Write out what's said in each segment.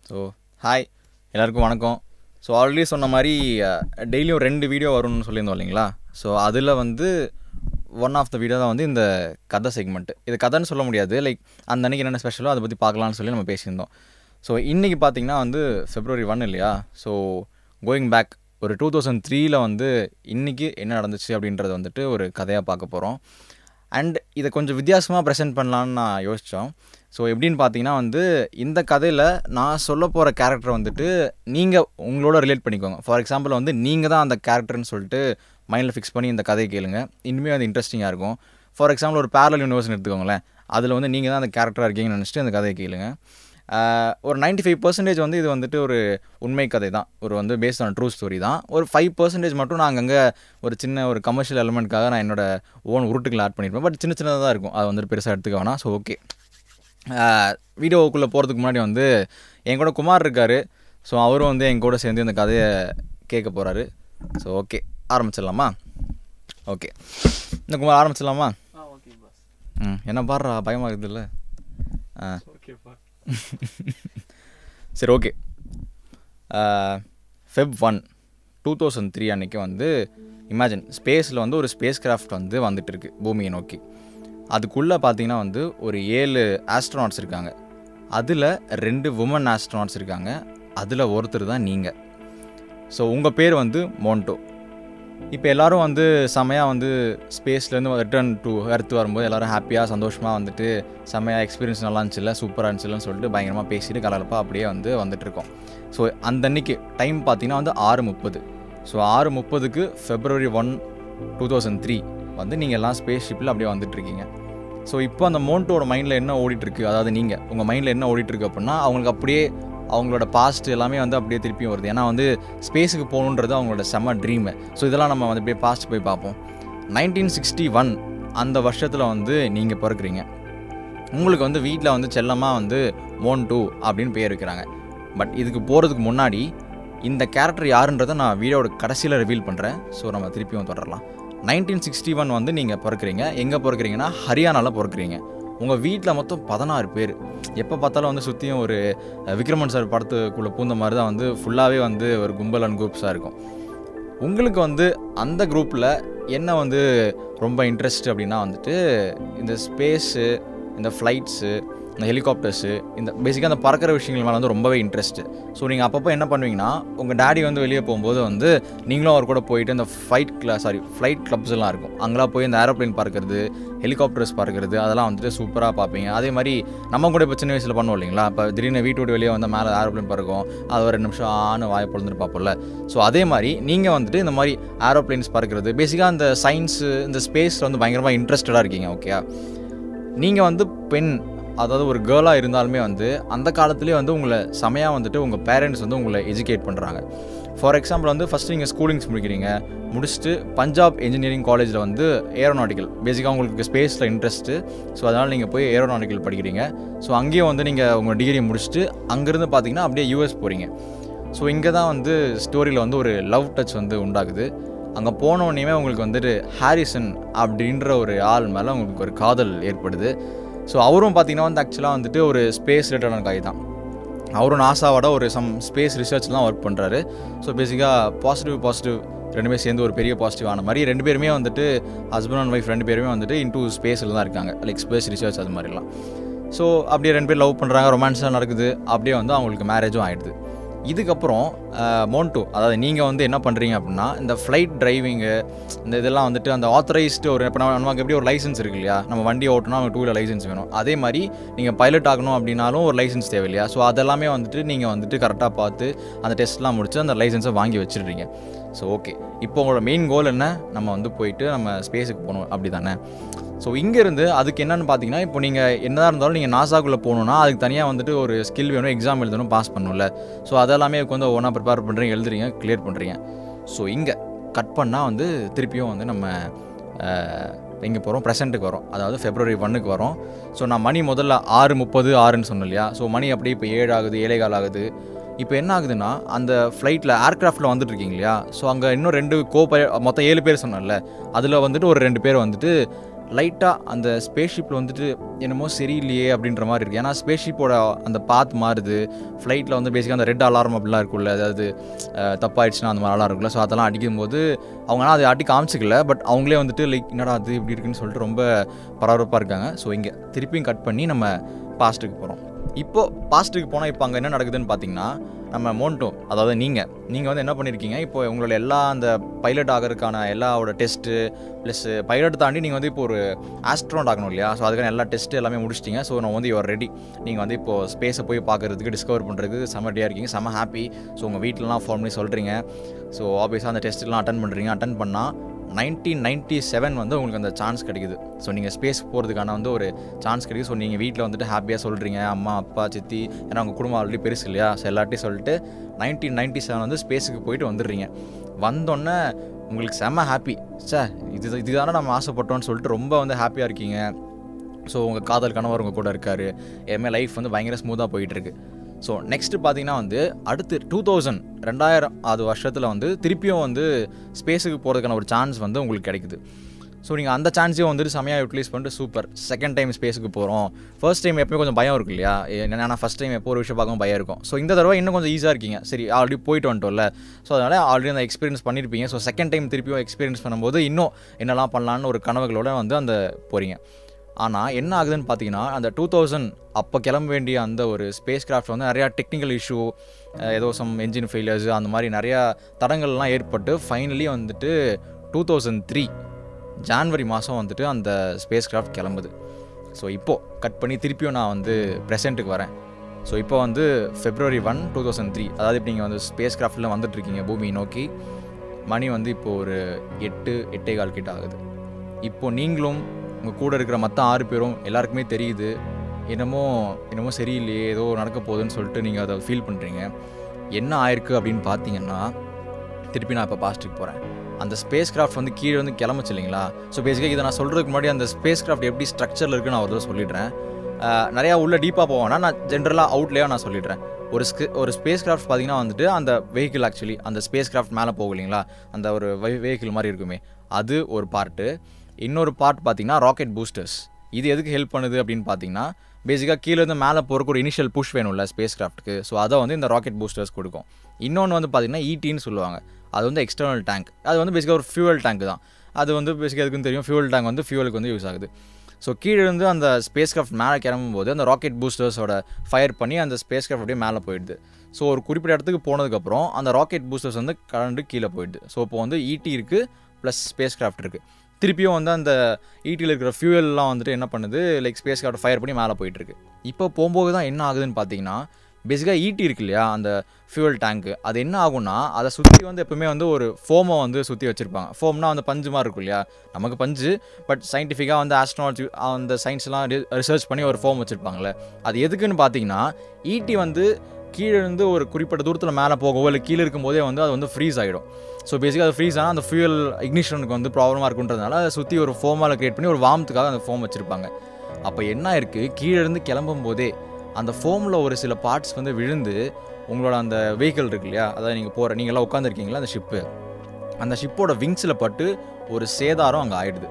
so hi எல்லாருக்கும் வணக்கம் so already சொன்ன மாதிரி டெய்லியும் ரெண்டு வீடியோ வரும்னு சொல்லியிருந்தோம் இல்லைங்களா ஸோ அதில் வந்து ஒன் ஆஃப் த வீடியோ தான் வந்து இந்த கதை செக்மெண்ட் இது கதைன்னு சொல்ல முடியாது லைக் அந்த அன்னைக்கு என்னென்ன ஸ்பெஷலோ அதை பற்றி பார்க்கலாம்னு சொல்லி நம்ம பேசியிருந்தோம் ஸோ இன்றைக்கி பார்த்தீங்கன்னா வந்து ஃபெப்ரவரி ஒன் இல்லையா ஸோ கோயிங் பேக் ஒரு டூ தௌசண்ட் த்ரீயில் வந்து இன்றைக்கி என்ன நடந்துச்சு அப்படின்றத வந்துட்டு ஒரு கதையாக பார்க்க போகிறோம் அண்ட் இதை கொஞ்சம் வித்தியாசமாக ப்ரெசென்ட் பண்ணலான்னு நான் யோசித்தோம் ஸோ எப்படின்னு பார்த்தீங்கன்னா வந்து இந்த கதையில் நான் சொல்ல போகிற கேரக்டர் வந்துட்டு நீங்கள் உங்களோட ரிலேட் பண்ணிக்கோங்க ஃபார் எக்ஸாம்பிள் வந்து நீங்கள் தான் அந்த கேரக்டர்னு சொல்லிட்டு மைண்டில் ஃபிக்ஸ் பண்ணி இந்த கதையை கேளுங்க இனிமேல் அது இன்ட்ரெஸ்டிங்காக இருக்கும் ஃபார் எக்ஸாம்பிள் ஒரு பேரல் யூனிவர்ஸ்னு எடுத்துக்கோங்களேன் அதில் வந்து நீங்கள் தான் அந்த கேரக்டராக இருக்கீங்கன்னு நினச்சிட்டு அந்த கதையை கேளுங்க ஆஹ் ஒரு 95% ஃபைவ் பர்சன்டேஜ் வந்து இது வந்துட்டு ஒரு உண்மை கதை தான் ஒரு வந்து பேஸ்ட் ஆன் ட்ரூ ஸ்டோரி தான் ஒரு ஃபைவ் பர்சன்டேஜ் மட்டும் நான் அங்கங்கே ஒரு சின்ன ஒரு கமர்ஷியல் எலமெண்ட்காக நான் என்னோட ஓன் உருட்டுகளை ஆட் பண்ணியிருப்பேன் பட் சின்ன சின்னதாக தான் இருக்கும் அது வந்துட்டு பெருசாக எடுத்துக்க வேணாம் ஸோ ஓகே வீடியோக்குள்ளே போகிறதுக்கு முன்னாடி வந்து என் கூட குமார் இருக்கார் ஸோ அவரும் வந்து என் கூட சேர்ந்து இந்த கதையை கேட்க போகிறாரு ஸோ ஓகே ஆரம்பிச்சிடலாமா ஓகே இந்த குமார் ஆரம்பிச்சிடலாமா ஆ ஓகே பாஸ் ம் என்ன பாடுறா பயமாக இருக்குதுல்ல ஆ ஓகேப்பா சரி okay Feb one two thousand three அன்றைக்கி வந்து இமேஜின் ஸ்பேஸில் வந்து ஒரு ஸ்பேஸ் கிராஃப்ட் வந்து வந்துட்டு இருக்கு பூமியை நோக்கி அதுக்குள்ளே பார்த்தீங்கன்னா வந்து ஒரு ஏழு ஆஸ்ட்ரோனாட்ஸ் இருக்காங்க அதில் ரெண்டு உமன் ஆஸ்ட்ரோனாட்ஸ் இருக்காங்க அதில் ஒருத்தர் தான் நீங்கள் ஸோ உங்கள் பேர் வந்து மோன்டோ இப்போ எல்லாரும் வந்து செமையாக வந்து ஸ்பேஸ்லேருந்து ரிட்டர்ன் டு எர்த் வரும்போது எல்லாரும் ஹாப்பியாக சந்தோஷமாக வந்துட்டு செமையாக எக்ஸ்பீரியன்ஸ் நல்லா இருந்துச்சுல்ல சூப்பராக இருந்துச்சுல்லன்னு சொல்லிட்டு பயங்கரமாக பேசிட்டு கலகலப்பாக அப்படியே வந்து வந்துட்டுருக்கோம் ஸோ அந்த அன்னைக்கு டைம் பார்த்தீங்கன்னா வந்து ஆறு முப்பது ஸோ ஆறு முப்பதுக்கு February one two thousand three வந்து நீங்கள் எல்லாம் ஸ்பேஸ் ஷிப்பில் அப்படியே வந்துட்டுருக்கீங்க ஸோ இப்போ அந்த மோன்ட்டோட மைண்டில் என்ன ஓடிட்டுருக்கு அதாவது நீங்கள் உங்கள் மைண்டில் என்ன ஓடிட்டுருக்கு அப்படின்னா அவங்களுக்கு அப்படியே அவங்களோட பாஸ்ட் எல்லாமே வந்து அப்படியே திருப்பியும் வருது ஏன்னா வந்து ஸ்பேஸுக்கு போகணுன்றது அவங்களோட செம்ம ட்ரீமு ஸோ இதெல்லாம் நம்ம வந்து அப்படியே பாஸ்ட் போய் பார்ப்போம் நைன்டீன் சிக்ஸ்டி ஒன் அந்த வருஷத்தில் வந்து நீங்கள் பிறக்குறீங்க உங்களுக்கு வந்து வீட்டில் வந்து செல்லமாக வந்து மோன் டூ அப்படின்னு பேர் வைக்கிறாங்க பட் இதுக்கு போகிறதுக்கு முன்னாடி இந்த கேரக்டர் யாருன்றதை நான் வீடியோட கடைசியில் ரிவீல் பண்ணுறேன் ஸோ நம்ம திருப்பியும் தொடரலாம் நைன்டீன் சிக்ஸ்டி ஒன் வந்து நீங்கள் பிறக்குறீங்க எங்கே பிறக்குறீங்கன்னா ஹரியானாவில் பிறக்குறீங்க உங்கள் வீட்டில் மொத்தம் பதினாறு பேர் எப்போ பார்த்தாலும் வந்து சுற்றியும் ஒரு அஹ், விக்ரமன் சார் படத்துக்குள்ளே பூந்த மாதிரி தான் வந்து ஃபுல்லாகவே வந்து ஒரு கும்பல் அண்ட் குரூப்ஸாக இருக்கும் உங்களுக்கு வந்து அந்த குரூப்பில் என்ன வந்து ரொம்ப இன்ட்ரெஸ்ட் அப்படின்னா வந்துட்டு இந்த ஸ்பேஸு இந்த ஃப்ளைட்ஸு இந்த ஹெலிகாப்டர்ஸு இந்த பேசிக்காக அந்த பறக்கிற விஷயங்கள் மேலே வந்து ரொம்பவே இன்ட்ரெஸ்ட்டு ஸோ நீங்கள் அப்பப்போ என்ன பண்ணுவீங்கன்னா உங்கள் டேடி வந்து வெளியே போகும்போது வந்து நீங்களும் அவர் கூட போயிட்டு இந்த ஃப்ளைட் கிளா சாரி ஃப்ளைட் கிளப்ஸ் எல்லாம் இருக்கும் அங்கெல்லாம் போய் இந்த ஏரோப்ளேன் பறக்கிறது ஹெலிகாப்டர்ஸ் பறக்கிறது அதெல்லாம் வந்துட்டு சூப்பராக பார்ப்பீங்க அதே மாதிரி நம்ம கூட இப்போ சின்ன வயசில் பண்ணுவோம் இல்லைங்களா இப்போ திடீர்னு வீட்டு விட்டு வெளியே வந்து மேலே ஏரோப்ளேன் பறக்கும் அது ஒரு ரெண்டு நிமிஷம் ஆன்னு வாயை பொழுதுட்டு பார்ப்போம்ல ஸோ அதே மாதிரி நீங்கள் வந்துட்டு இந்த மாதிரி ஏரோப்ளேன்ஸ் பறக்கிறது பேசிக்காக இந்த சயின்ஸு இந்த ஸ்பேஸில் வந்து பயங்கரமாக இன்ட்ரெஸ்டடாக இருக்கீங்க ஓகே நீங்கள் வந்து பெண் அதாவது ஒரு கேர்ளாக இருந்தாலுமே வந்து அந்த காலத்துலேயே வந்து உங்களை செமையாக வந்துட்டு உங்கள் பேரண்ட்ஸ் வந்து உங்களை எஜுகேட் பண்ணுறாங்க ஃபார் எக்ஸாம்பிள் வந்து ஃபஸ்ட்டு நீங்கள் ஸ்கூலிங்ஸ் முடிக்கிறீங்க முடிச்சுட்டு பஞ்சாப் இன்ஜினியரிங் காலேஜில் வந்து ஏரோநாட்டிக்கல் பேசிக்காக உங்களுக்கு ஸ்பேஸில் இன்ட்ரெஸ்ட்டு ஸோ அதனால் நீங்கள் போய் ஏரோநாட்டிக்கல் படிக்கிறீங்க ஸோ அங்கேயும் வந்து நீங்கள் உங்கள் டிகிரி முடிச்சுட்டு அங்கேருந்து பார்த்தீங்கன்னா அப்படியே யூஎஸ் போகிறீங்க ஸோ இங்கே தான் வந்து ஸ்டோரியில் வந்து ஒரு லவ் டச் வந்து உண்டாகுது அங்கே போனோடனே உங்களுக்கு வந்துட்டு ஹாரிசன் அப்படின்ற ஒரு ஆள் மேலே உங்களுக்கு ஒரு காதல் ஏற்படுது ஸோ அவரும் பார்த்தீங்கன்னா வந்து ஆக்சுவலாக வந்துட்டு ஒரு ஸ்பேஸ் ரிலேட்டடான காய் தான் அவரும் நாசாவோட ஒரு சம் ஸ்பேஸ் ரிசர்ச்லாம் ஒர்க் பண்ணுறாரு ஸோ பேசிக்காக பாசிட்டிவ் பாசிட்டிவ் ரெண்டுமே சேர்ந்து ஒரு பெரிய பாசிட்டிவ் ஆன மாதிரி ரெண்டு பேருமே வந்துட்டு ஹஸ்பண்ட் அண்ட் ஒய்ஃப் ரெண்டு பேருமே வந்துட்டு இன்டூ ஸ்பேஸில் தான் இருக்காங்க லைக் ஸ்பேஸ் ரிசர்ச் அது மாதிரிலாம் ஸோ அப்படியே ரெண்டு பேர் லவ் பண்ணுறாங்க ரொமான்ஸாக நடக்குது அப்படியே வந்து அவங்களுக்கு மேரேஜும் ஆகிடுது இதுக்கப்புறம் மோன்டோ அதாவது நீங்கள் வந்து என்ன பண்ணுறீங்க அப்படின்னா இந்த ஃப்ளைட் டிரைவிங்கு இந்த இதெல்லாம் வந்துட்டு அந்த ஆத்தரைஸ்டு ஒரு இப்போ நம்ம நமக்கு எப்படி ஒரு லைசன்ஸ் இருக்கு இல்லையா நம்ம வண்டி ஓட்டணும் நமக்கு டூ வீலர் லைசன்ஸ் வேணும் அதே மாதிரி நீங்கள் பைலட் ஆகணும் அப்படின்னாலும் ஒரு லைசன்ஸ் தேவை இல்லையா ஸோ அதெல்லாமே வந்துட்டு நீங்கள் வந்துட்டு கரெக்டாக பார்த்து அந்த டெஸ்ட்லாம் முடிச்சு அந்த லைசன்ஸை வாங்கி வச்சிடுறீங்க ஸோ ஓகே இப்போ உங்களோட மெயின் கோல் என்ன நம்ம வந்து போயிட்டு நம்ம ஸ்பேஸுக்கு போகணும் அப்படி தானே ஸோ இங்கேருந்து அதுக்கு என்னென்னு பார்த்தீங்கன்னா இப்போ நீங்கள் என்னதான் இருந்தாலும் நீங்கள் நாசாக்குள்ளே போகணுன்னா அதுக்கு தனியாக வந்துட்டு ஒரு ஸ்கில் வேணும் எக்ஸாம் எழுதணும் பாஸ் பண்ணணும்ல ஸோ அதெல்லாமே இதுக்கு வந்து ஒன்றா ப்ரிப்பேர் பண்ணுறீங்க எழுதுறீங்க கிளியர் பண்ணுறீங்க ஸோ இங்கே கட் பண்ணால் வந்து திருப்பியும் வந்து நம்ம எங்கே போகிறோம் ப்ரெசென்ட்டுக்கு வரோம் அதாவது ஃபெப்ரவரி ஒன்னுக்கு வரோம் ஸோ நான் மணி முதல்ல ஆறு முப்பது ஆறுன்னு சொன்னேன் இல்லையா ஸோ மணி அப்படியே இப்போ ஏழு ஆகுது ஏழே கால் ஆகுது இப்போ என்ன ஆகுதுன்னா அந்த ஃப்ளைட்டில் ஏர்க்ராஃப்ட்டில் வந்துட்டு இருக்கீங்க இல்லையா ஸோ அங்கே இன்னும் ரெண்டு கோ மொத்தம் ஏழு பேர் சொன்னேன்ல அதில் வந்துட்டு ஒரு ரெண்டு பேர் வந்துட்டு லைட்டாக அந்த ஸ்பேஸ்ஷிப்பில் வந்துட்டு என்னமோ சரியில்லையே அப்படின்ற மாதிரி இருக்குது ஏன்னா ஸ்பேஸ்ஷிப்போட அந்த பாத் மாறுது ஃப்ளைட்டில் வந்து பேசிக்காக அந்த ரெட் அலாரம் அப்படிலாம் இருக்குல்ல அதாவது அஹ், தப்பாயிடுச்சுன்னா அந்த மாதிரிலாம் இருக்குல்ல ஸோ அதெல்லாம் அடிக்கும்போது அவங்களாம் அதை அடி காமிச்சிக்கல பட் அவங்களே வந்துட்டு லைக் என்னடா அது இப்படி இருக்குன்னு சொல்லிட்டு ரொம்ப பரபரப்பாக இருக்காங்க ஸோ இங்கே திருப்பியும் கட் பண்ணி நம்ம பாஸ்ட்டுக்கு போகிறோம் இப்போது பாஸ்ட்டுக்கு போனால் இப்போ அங்கே என்ன நடக்குதுன்னு பார்த்தீங்கன்னா நம்ம மோன்ட்டோ அதாவது நீங்கள் நீங்கள் வந்து என்ன பண்ணியிருக்கீங்க இப்போ உங்களோட எல்லா அந்த பைலட் ஆகிறதுக்கான எல்லாவோட டெஸ்ட்டு ப்ளஸ் பைலட் தாண்டி நீங்கள் வந்து இப்போ ஒரு ஆஸ்ட்ரோட் ஆகணும் இல்லையா ஸோ அதுக்கான எல்லா டெஸ்ட்டு எல்லாமே முடிச்சிட்டிங்க ஸோ நான் வந்து யுவர் ரெடி நீங்கள் வந்து இப்போ ஸ்பேஸை போய் பார்க்குறதுக்கு டிஸ்கவர் பண்ணுறதுக்கு செம்ம ரெடியாக இருக்கீங்க செம்ம ஹாப்பி ஸோ உங்கள் வீட்டிலலாம் ஃபோன் பண்ணி சொல்கிறீங்க ஸோ ஆப்வியஸாக அந்த டெஸ்ட்லாம் அட்டன் பண்ணுறீங்க அட்டன் பண்ணால் நைன்டீன் நைன்ட்டி செவன் வந்து உங்களுக்கு அந்த சான்ஸ் கிடைக்குது ஸோ நீங்கள் ஸ்பேஸ் போகிறதுக்கான வந்து ஒரு சான்ஸ் கிடைக்குது ஸோ நீங்கள் வீட்டில் வந்துட்டு ஹாப்பியாக சொல்கிறீங்க அம்மா அப்பா சித்தி ஏன்னா உங்கள் குடும்பம் ஆல்ரெடி பெருசு இல்லையா ஸோ எல்லார்ட்டையும் சொல்லிட்டு நைன்டீன் நைன்ட்டி செவன் வந்து ஸ்பேஸுக்கு போயிட்டு வந்துடுறீங்க வந்தோடனே உங்களுக்கு செம்ம ஹாப்பி சார் இது இதுதானே நம்ம ஆசைப்பட்டோம்னு சொல்லிட்டு ரொம்ப வந்து ஹாப்பியாக இருக்கீங்க ஸோ உங்கள் காதல் கணவர் உங்கள் கூட இருக்கார் எதுவுமே லைஃப் வந்து பயங்கர ஸ்மூத்தாக போயிட்டுருக்கு ஸோ நெக்ஸ்ட்டு பார்த்தீங்கன்னா வந்து அடுத்து டூ தௌசண்ட் ரெண்டாயிரம் அது வருஷத்தில் வந்து திருப்பியும் வந்து ஸ்பேஸுக்கு போகிறதுக்கான ஒரு சான்ஸ் வந்து உங்களுக்கு கிடைக்குது ஸோ நீங்கள் அந்த சான்ஸையும் வந்துட்டு செமையாக யூட்டிலைஸ் பண்ணிட்டு சூப்பர் செகண்ட் டைம் ஸ்பேஸுக்கு போகிறோம் ஃபர்ஸ்ட் டைம் எப்பவுமே கொஞ்சம் பயம் இருக்கு இல்லையா ஏன்னா ஃபஸ்ட் டைம் எப்போ ஒரு விஷயம் பார்க்கவும் பயம் இருக்கும் ஸோ இந்த தடவை இன்னும் கொஞ்சம் ஈஸியாக இருக்கீங்க சரி ஆல்ரெடி போயிட்டு வந்துட்டோம்ல ஸோ அதனால் ஆல்ரெடி அந்த எக்ஸ்பீரியன்ஸ் பண்ணியிருப்பீங்க ஸோ செகண்ட் டைம் திருப்பியும் எக்ஸ்பீரியன்ஸ் பண்ணும்போது இன்னும் என்னெல்லாம் பண்ணலான்னு ஒரு கனவுகளோட வந்து அந்த போகிறீங்க ஆனால் என்ன ஆகுதுன்னு பார்த்தீங்கன்னா அந்த டூ தௌசண்ட் அப்போ கிளம்ப வேண்டிய அந்த ஒரு ஸ்பேஸ் கிராஃப்ட் வந்து நிறையா டெக்னிக்கல் இஷ்யூ ஏதோ சம் என்ஜின் ஃபெயிலியர்ஸ் அந்த மாதிரி நிறையா தடங்கள்லாம் ஏற்பட்டு ஃபைனலி வந்துட்டு டூ தௌசண்ட் த்ரீ ஜான்வரி மாதம் வந்துட்டு அந்த ஸ்பேஸ் கிராஃப்ட் கிளம்புது ஸோ இப்போது கட் பண்ணி திருப்பியும் நான் வந்து ப்ரெசென்ட்டுக்கு வரேன் ஸோ இப்போ வந்து February one two thousand three அதாவது இப்போ நீங்கள் வந்து ஸ்பேஸ் கிராஃப்டில் வந்துட்டுருக்கீங்க பூமியை நோக்கி மணி வந்து இப்போ ஒரு எட்டு எட்டே கால் கிட்ட ஆகுது இப்போ நீங்களும் உங்கள் கூட இருக்கிற மற்ற ஆறு பேரும் எல்லாருக்குமே தெரியுது என்னமோ என்னமோ சரியில்லையே ஏதோ நடக்க போகுதுன்னு சொல்லிட்டு நீங்கள் அதை ஃபீல் பண்ணுறீங்க என்ன ஆயிருக்கு அப்படின்னு பார்த்தீங்கன்னா திருப்பி நான் இப்போ பாஸ்ட்டுக்கு போகிறேன் அந்த ஸ்பேஸ் கிராஃப்ட் வந்து கீழே வந்து கிளம்புச்சு இல்லைங்களா ஸோ பேசிக்காக இதை நான் சொல்கிறதுக்கு முன்னாடி அந்த ஸ்பேஸ் கிராஃப்ட் எப்படி ஸ்ட்ரக்சரில் இருக்குன்னு நான் ஒரு தடவை சொல்லிடுறேன் அஹ், நிறையா உள்ள டீப்பாக போவேன்னா நான் ஜென்ரலாக அவுட்லேயே நான் சொல்லிடுறேன் ஒரு ஸ்கி ஒரு ஸ்பேஸ் கிராஃப்ட் பார்த்தீங்கன்னா வந்துட்டு அந்த வெஹிக்கிள் ஆக்சுவலி அந்த ஸ்பேஸ் கிராஃப்ட் மேலே போகும் இல்லைங்களா அந்த ஒரு வெஹிக்கிள் மாதிரி இருக்குமே அது ஒரு பார்ட்டு இன்னொரு பார்ட் பார்த்தீங்கன்னா ராக்கெட் பூஸ்டர்ஸ் இது எதுக்கு ஹெல்ப் பண்ணுது அப்படின்னு பார்த்தீங்கன்னா பேசிக்காக கீழே இருந்து மேலே போகிறக்கு ஒரு இனிஷியல் புஷ் வேணும்ல ஸ்பேஸ் கிராஃப்ட்டுக்கு ஸோ அதை வந்து இந்த ராக்கெட் பூஸ்டர்ஸ் கொடுக்கும் இன்னொன்று வந்து பார்த்தீங்கன்னா ஈட்டின்னு சொல்லுவாங்க அது வந்து எக்ஸ்டர்னல் டேங்க் அது வந்து பேசிக்காக ஒரு ஃபியூவல் டேங்க் தான் அது வந்து பேசிக்காக எதுக்குன்னு தெரியும் ஃபியூவல் டேங்க் வந்து ஃபியூவலுக்கு வந்து யூஸ் ஆகுது ஸோ கீழே இருந்து அந்த ஸ்பேஸ் கிராஃப்ட் மேலே கிளம்பும்போது அந்த ராக்கெட் பூஸ்டர்ஸோட ஃபயர் பண்ணி அந்த ஸ்பேஸ் கிராஃப்ட் அப்படியே மேலே போயிடுது ஸோ ஒரு குறிப்பிட்ட இடத்துக்கு போனதுக்கப்புறம் அந்த ராக்கெட் பூஸ்டர்ஸ் வந்து கலண்டு கீழே போயிடுது ஸோ இப்போ வந்து ஈட்டி இருக்குது ப்ளஸ் ஸ்பேஸ் கிராஃப்ட் இருக்குது திருப்பியும் வந்து அந்த ஈட்டியில் இருக்கிற ஃபியூவல்லாம் வந்துட்டு என்ன பண்ணுது லைக் ஸ்பேஸ் கிராஃப்ட் ஃபயர் பண்ணி மேலே போயிட்டுருக்கு இப்போ போகும்போது தான் என்ன ஆகுதுன்னு பார்த்தீங்கன்னா பேசிக்காக ஈட்டி இருக்கு இல்லையா அந்த ஃபியூவல் டேங்க்கு அது என்ன ஆகும்னா அதை சுற்றி வந்து எப்பவுமே வந்து ஒரு ஃபோமை வந்து சுற்றி வச்சுருப்பாங்க ஃபோம்னா அந்த பஞ்சு மாதிரி இருக்கும் இல்லையா நமக்கு பஞ்சு பட் சயின்டிஃபிக்காக வந்து ஆஸ்ட்ரோனாட்ஸ் அந்த சயின்ஸ்லாம் ரிசர்ச் பண்ணி ஒரு ஃபோம் வச்சுருப்பாங்கல்ல அது எதுக்குன்னு பார்த்தீங்கன்னா ஈட்டி வந்து கீழே இருந்து ஒரு குறிப்பிட்ட தூரத்தில் மேலே போகவோ இல்லை கீழே இருக்கும்போதே வந்து அது வந்து ஃப்ரீஸ் ஆகிடும் ஸோ பேசிக்காக அது ஃப்ரீஸ் ஆனால் அந்த ஃபியூயல் இக்னிஷனுக்கு வந்து ப்ராப்ளமாக இருக்குன்றதுனால அதை சுற்றி ஒரு ஃபோமால் கிரியேட் பண்ணி ஒரு வார்மத்துக்காக அந்த ஃபோம் வச்சுருப்பாங்க அப்போ என்ன இருக்குது கீழே இருந்து கிளம்பும் போதே அந்த ஃபோமில் ஒரு சில பார்ட்ஸ் வந்து விழுந்து உங்களோட அந்த வெஹிக்கிள் இருக்கு இல்லையா அதாவது நீங்கள் போகிற நீங்களாம் உட்காந்துருக்கீங்களா அந்த ஷிப்பு அந்த ஷிப்போட விங்ஸில் பட்டு ஒரு சேதாரம் அங்கே ஆயிடுது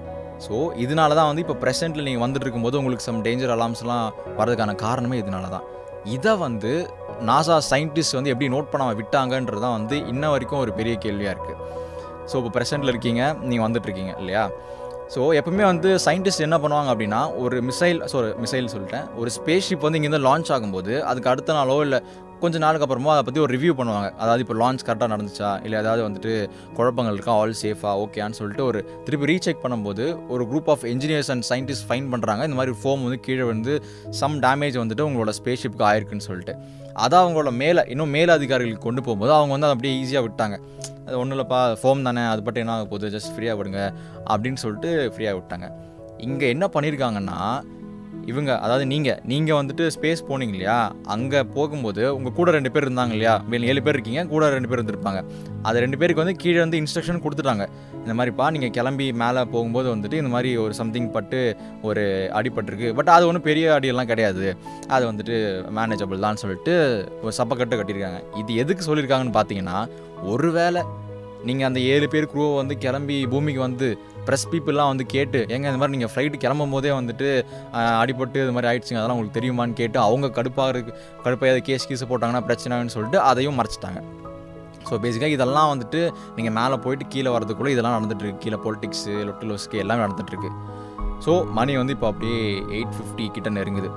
ஸோ இதனால தான் வந்து இப்போ ப்ரெசென்ட்டில் நீங்கள் வந்துட்டு இருக்கும்போது உங்களுக்கு சம் டேஞ்சர் அலார்ம்ஸ்லாம் வரதுக்கான காரணமே இதனால தான் இதை வந்து நாசா சயின்டிஸ்ட் வந்து எப்படி நோட் பண்ணாமல் விட்டாங்கன்றது தான் வந்து இன்ன வரைக்கும் ஒரு பெரிய கேள்வியாக இருக்குது ஸோ இப்போ ப்ரெசென்ட்டில் இருக்கீங்க நீங்கள் வந்துட்டுருக்கீங்க இல்லையா ஸோ எப்பவுமே வந்து சயின்டிஸ்ட் என்ன பண்ணுவாங்க அப்படின்னா ஒரு மிசைல் ஸோ மிசைல் சொல்லிட்டேன் ஒரு ஸ்பேஸ் ஷிப் வந்து இங்கேருந்து லான்ச் ஆகும்போது அதுக்கு அடுத்த நாளோ இல்லை கொஞ்ச நாளுக்கு அப்புறமா அதை பற்றி ஒரு ரிவ்யூ பண்ணுவாங்க அதாவது இப்போ லான்ச் கரெக்டாக நடந்துச்சா இல்லை ஏதாவது வந்துட்டு குழப்பங்கள் இருக்கா ஆல் சேஃபா ஓகேன்னு சொல்லிட்டு ஒரு திருப்பி ரீசெக் பண்ணும்போது ஒரு group of engineers and scientist fine பண்ணுறாங்க இந்த மாதிரி ஃபோம் வந்து கீழே வந்து சம் டேமேஜ் வந்துட்டு உங்களோட ஸ்பேஸ் ஷிப்க்கு ஆயிருக்குன்னு சொல்லிட்டு அதை அவங்களோட மேலே இன்னும் மேல அதிகாரிகளுக்கு கொண்டு போகும்போது அவங்க வந்து அதை அப்படியே ஈஸியாக விட்டாங்க அது ஒன்றும் இல்லைப்பா ஃபோம் தானே அது பட்டு என்ன ஆக போகுது ஜஸ்ட் ஃப்ரீயாக விடுங்க அப்படின்னு சொல்லிட்டு ஃப்ரீயாக விட்டாங்க இங்கே என்ன பண்ணியிருக்காங்கன்னா இவங்க அதாவது நீங்கள் நீங்கள் வந்துட்டு ஸ்பேஸ் போனீங்க இல்லையா அங்கே போகும்போது உங்கள் கூட ரெண்டு பேர் இருந்தாங்க இல்லையா மேல் ஏழு பேர் இருக்கீங்க கூட ரெண்டு பேர் இருந்திருப்பாங்க அது ரெண்டு பேருக்கு வந்து கீழே வந்து இன்ஸ்ட்ரக்ஷன் கொடுத்துட்டாங்க இந்த மாதிரிப்பா நீங்கள் கிளம்பி மேலே போகும்போது வந்துட்டு இந்த மாதிரி ஒரு சம்திங் பட்டு ஒரு அடிபட்டிருக்கு பட் அது ஒன்றும் பெரிய அடியெல்லாம் கிடையாது அது வந்துட்டு மேனேஜபிள் தான் சொல்லிட்டு ஒரு சப்பக்கட்டு கட்டியிருக்காங்க இது எதுக்கு சொல்லியிருக்காங்கன்னு பார்த்தீங்கன்னா ஒருவேளை நீங்கள் அந்த ஏழு பேர் குரூவை வந்து கிளம்பி பூமிக்கு வந்து ப்ரெஸ் பீப்புளெலாம் வந்து கேட்டு ஏங்க இந்த மாதிரி நீங்கள் ஃப்ளைட்டு கிளம்பும் போதே வந்துட்டு ஆஹ், அடிபட்டு இது மாதிரி ஆயிடுச்சுங்க அதெல்லாம் உங்களுக்கு தெரியுமான்னு கேட்டு அவங்க கடுப்பாக இருக்கு கடுப்பாக ஏதாவது கேஸ் கீஸ் போட்டாங்கன்னா பிரச்சனைன்னு சொல்லிட்டு அதையும் மறைச்சிட்டாங்க ஸோ பேசிக்காக இதெல்லாம் வந்துட்டு நீங்கள் மேலே போயிட்டு கீழே வரதுக்குள்ளே இதெல்லாம் நடந்துட்டுருக்கு கீழே பொலிட்டிக்ஸு லொட்டிலோஸ்க்கு எல்லாமே நடந்துட்டுருக்கு ஸோ மணி வந்து இப்போ அப்படியே எயிட் ஃபிஃப்டி கிட்ட நெருங்குது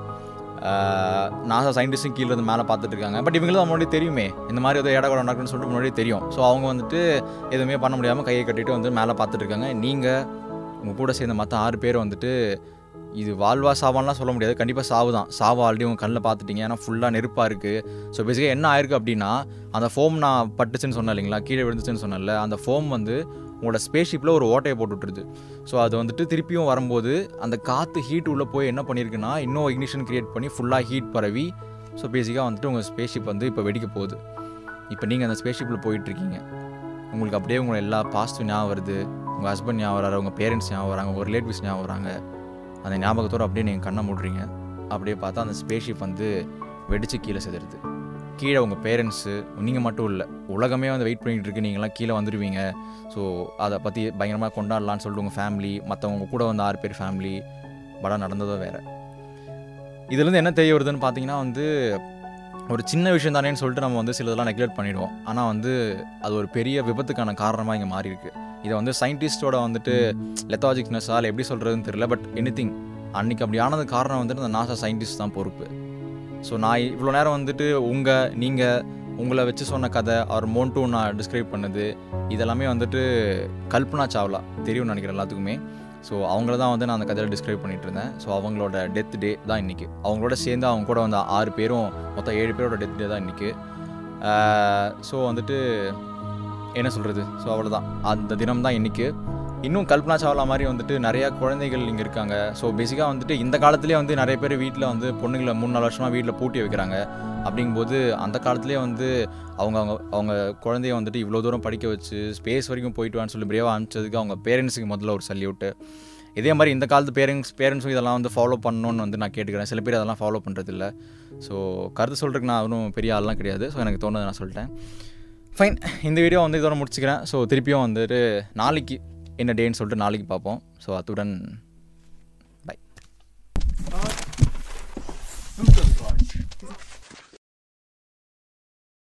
நாசா சயின்டிஸ்டும் கீழே இருந்து மேலே பார்த்துட்டு இருக்காங்க பட் இவங்களுக்கு தான் முன்னாடி தெரியுமே இந்த மாதிரி ஏதோ ஏடா நடக்குன்னு சொல்லிட்டு முன்னாடியே தெரியும் ஸோ அவங்க வந்துட்டு எதுவுமே பண்ண முடியாமல் கையை கட்டிட்டு வந்து மேலே பார்த்துட்டு இருக்காங்க நீங்கள் உங்கள் கூட சேர்ந்த மற்ற ஆறு பேர் வந்துட்டு இது வாழ்வா சாவான்லாம் சொல்ல முடியாது கண்டிப்பாக சாவு தான் சாவு ஆல்ரெடி உங்கள் கண்ணில் பார்த்துட்டீங்க ஏன்னா ஃபுல்லாக நெருப்பாக இருக்குது ஸோ பேசிக்காக என்ன ஆயிருக்கு அப்படின்னா அந்த ஃபோம் நான் பட்டுச்சுன்னு சொன்னேன் இல்லைங்களா கீழே விழுந்துச்சுன்னு சொன்னேன்ல அந்த ஃபோம் வந்து உங்களோட ஸ்பேஸ்ஷிப்பில் ஒரு ஓட்டையை போட்டு விட்டுருது ஸோ அது வந்துட்டு திருப்பியும் வரும்போது அந்த காற்று ஹீட் உள்ளே போய் என்ன பண்ணியிருக்குன்னா இன்னும் இக்னிஷன் கிரியேட் பண்ணி ஃபுல்லாக ஹீட் பரவி ஸோ பேசிக்காக வந்துட்டு உங்கள் ஸ்பேஸ்ஷிப் வந்து இப்போ வெடிக்க போகுது இப்போ நீங்கள் அந்த ஸ்பேஸ்ஷிப்பில் போயிட்டுருக்கீங்க உங்களுக்கு அப்படியே உங்களை எல்லா பாஸ்ட்டும் ஞாபகம் வருது உங்கள் ஹஸ்பண்ட் ஞாபகம் வராரு உங்கள் பேரண்ட்ஸ் ஞாபகம் வராங்க உங்கள் ரிலேட்டிவ்ஸ் ஞாபகம் வராங்க அந்த ஞாபகத்தோடு அப்படியே நீங்கள் கண்ணை மூடுறீங்க அப்படியே பார்த்தா அந்த ஸ்பேஸ்ஷிப் வந்து வெடிச்சு கீழே செதுருது கீழே உங்கள் பேரண்ட்ஸு நீங்கள் மட்டும் இல்லை உலகமே வந்து வெயிட் பண்ணிட்டு இருக்கு நீங்களாம் கீழே வந்துடுவீங்க ஸோ அதை பற்றி பயங்கரமாக கொண்டாடலான்னு சொல்லிட்டு உங்கள் ஃபேமிலி மற்றவங்க கூட வந்து ஆறு பேர் ஃபேமிலி படம் நடந்ததோ வேறு இதுலேருந்து என்ன தெரிய வருதுன்னு பார்த்தீங்கன்னா வந்து ஒரு சின்ன விஷயம் தானேன்னு சொல்லிட்டு நம்ம வந்து சிலதெல்லாம் நெக்லெக்ட் பண்ணிடுவோம் ஆனால் வந்து அது ஒரு பெரிய விபத்துக்கான காரணமாக இங்கே மாறி இருக்கு இதை வந்து சயின்டிஸ்டோட வந்துட்டு லெத்தாஜிக்னஸால் எப்படி சொல்கிறதுன்னு தெரியல பட் எனி திங் அன்றைக்கி அப்படி ஆனது காரணம் வந்துட்டு அந்த நாசா சயின்டிஸ்ட் தான் பொறுப்பு ஸோ நான் இவ்வளோ நேரம் வந்துட்டு உங்கள் நீங்கள் உங்களை வச்சு சொன்ன கதை அவர் மோன்டூ நான் டிஸ்கிரைப் பண்ணது இதெல்லாமே வந்துட்டு கல்பனா சாவ்லா தெரியும்னு நினைக்கிறேன் எல்லாத்துக்குமே ஸோ அவங்கள தான் வந்து நான் அந்த கதையில் டிஸ்கிரைப் பண்ணிட்டு இருந்தேன் ஸோ அவங்களோட டெத் டே தான் இன்றைக்கி அவங்களோட சேர்ந்து அவங்க கூட வந்த ஆறு பேரும் மொத்தம் ஏழு பேரோட டெத் டே தான் இன்றைக்கி ஸோ வந்துட்டு என்ன சொல்கிறது ஸோ அவ்வளோதான் அந்த தினம் தான் இன்றைக்கி இன்னும் கல்பனா சாவ்லா மாதிரி வந்துட்டு நிறையா குழந்தைகள் இங்கே இருக்காங்க ஸோ பேசிக்காக வந்துட்டு இந்த காலத்துலேயே வந்து நிறைய பேர் வீட்டில் வந்து பொண்ணுங்களை மூணு நாலு வருஷமாக வீட்டில் பூட்டி வைக்கிறாங்க அப்படிங்கும்போது அந்த காலத்துலேயே வந்து அவங்க அவங்க அவங்க குழந்தைய வந்துட்டு இவ்வளோ தூரம் படிக்க வச்சு ஸ்பேஸ் வரைக்கும் போயிட்டு வான்னு சொல்லி பிரேவாக அனுப்பிச்சதுக்கு அவங்க பேரண்ட்ஸுக்கு முதல்ல ஒரு சல்யூட்டு இதே மாதிரி இந்த காலத்து பேரண்ட்ஸ் பேரண்ட்ஸும் இதெல்லாம் வந்து ஃபாலோ பண்ணணும்னு வந்து நான் கேட்டுக்கிறேன் சில பேர் அதெல்லாம் ஃபாலோ பண்ணுறதில்ல ஸோ கருத்து சொல்கிறதுக்கு நான் ஒன்றும் பெரிய ஆள்லாம் கிடையாது ஸோ எனக்கு தோணுது நான் சொல்லிட்டேன் ஃபைன் இந்த வீடியோ வந்து இதோட முடிச்சுக்கிறேன் ஸோ திருப்பியும் வந்துட்டு நாளைக்கு என்ன டேன்னு சொல்லிட்டு நாளைக்கு பார்ப்போம் ஸோ அத்துடன்